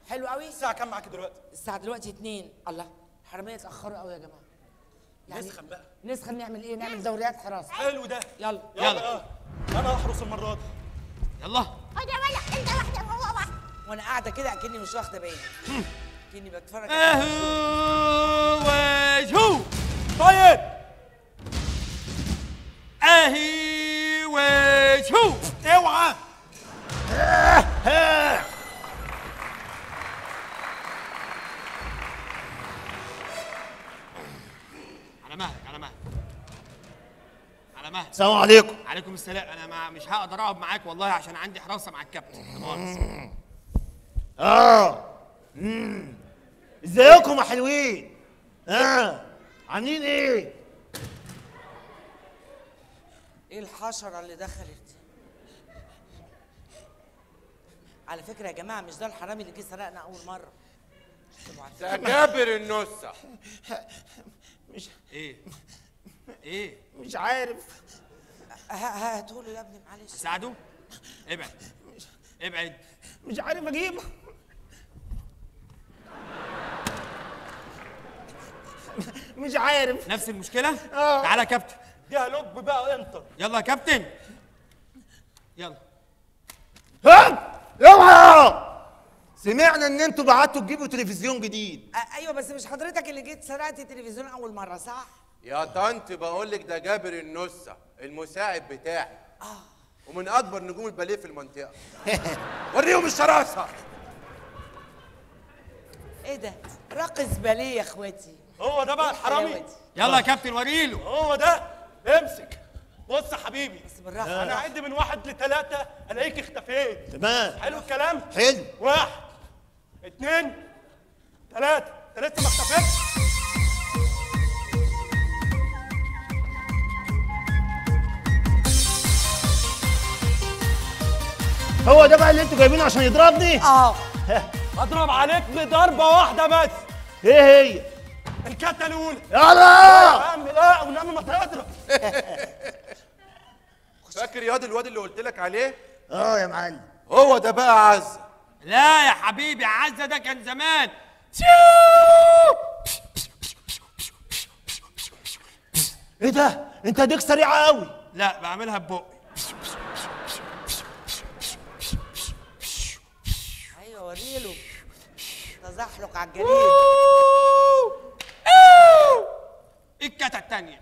حلو قوي الساعه كام معاك دلوقتي الساعه دلوقتي اتنين الله حراميه اتاخروا قوي يا جماعه نسخن بقى نسخن نعمل ايه نعمل دوريات حراسه حلو ده يلا يلا آه. انا هحرس المره دي يلا انا ولا انت واحده وهو واحد وانا قاعده كده اكني مش واخده بالي اكني بتفرج على اهو وجهو طيب اهي وجهو اوعى على مهلك على مهلك على مهلك السلام عليكم عليكم السلام انا ما مش هقدر اقعد معاك والله عشان عندي حراسه مع الكابتن لا مؤاخذة. اه مم. ازيكم يا حلوين اه عاملين ايه ايه الحشره اللي دخلت دي على فكره يا جماعه مش ده الحرامي اللي جه سرقنا اول مره تبقوا عارفين. ده جابر النصة مش ايه ايه مش عارف ه- ه- هاتهولي يا ابني معلش ساعده ابعد ابعد مش عارف اجيبه مش عارف نفس المشكله آه. تعالى يا كابتن دي لب بقى انت يلا يا كابتن يلا ها اوعى سمعنا ان انتوا بعتوا تجيبوا تلفزيون جديد آه، ايوه بس مش حضرتك اللي جيت سرقت التلفزيون اول مره صح يا طنط بقول لك ده جابر النصة المساعد بتاعي ومن اكبر نجوم الباليه في المنطقة وريهم الشراسة ايه ده راقص باليه يا اخواتي هو ده بقى الحرامي حلاوتي. يلا يا كابتن وريله هو ده امسك بص يا حبيبي بس بالراحه انا اعد من واحد لثلاثة الاقيك اختفيت تمام حلو الكلام حلو واحد اتنين ثلاثة انت لسه ما اختفيتش هو ده بقى اللي انتوا جايبينه عشان يضربني اه اضرب عليك بضربة واحدة بس ايه هي الكتة الاولى يلا يا عم لا ونعم ما تضرب فاكر ياض الواد اللي قلت لك عليه اه يا معلم هو ده بقى عز لا يا حبيبي عزه ده كان زمان ايه ده انت ديك سريعه قوي لا بعملها ببقي ايوه وريله تزحلق على الجليد ايه الكتا التانية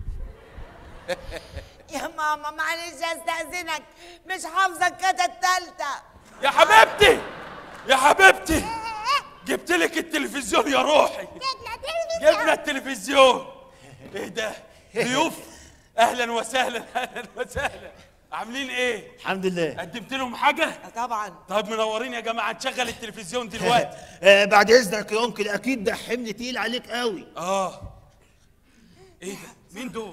يا ماما معلش استاذنك مش حافظه الكتا التالتة يا حبيبتي يا حبيبتي جبت لك التلفزيون يا روحي جبنا تلفزيون جبنا التلفزيون ايه ده ضيوف اهلا وسهلا اهلا وسهلا عاملين ايه الحمد لله قدمت لهم حاجه آه، طبعا طب منورين يا جماعه نشغل التلفزيون دلوقتي آه بعد اذنك يا انكل اكيد ده حمل تقيل عليك قوي اه ايه ده مين دول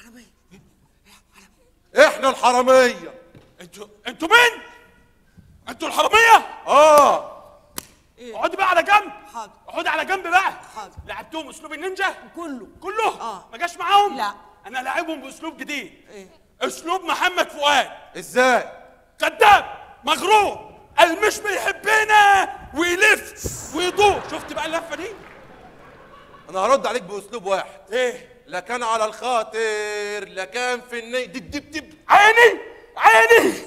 احنا الحرامية انتوا انتوا مين انتوا الحراميه اه اقعدي بقى على جنب حاضر. اقعدي على جنب بقى حاضر. لعبتوهم اسلوب النينجا كله كله آه. ما جاش معاهم لا. انا لاعبهم باسلوب جديد ايه اسلوب محمد فؤاد ازاي كذاب مغرور قال مش بيحبنا ويلف ويدور شفت بقى اللفه دي انا هرد عليك باسلوب واحد ايه لا كان على الخاطر لا كان في الني دب دب دب عيني عيني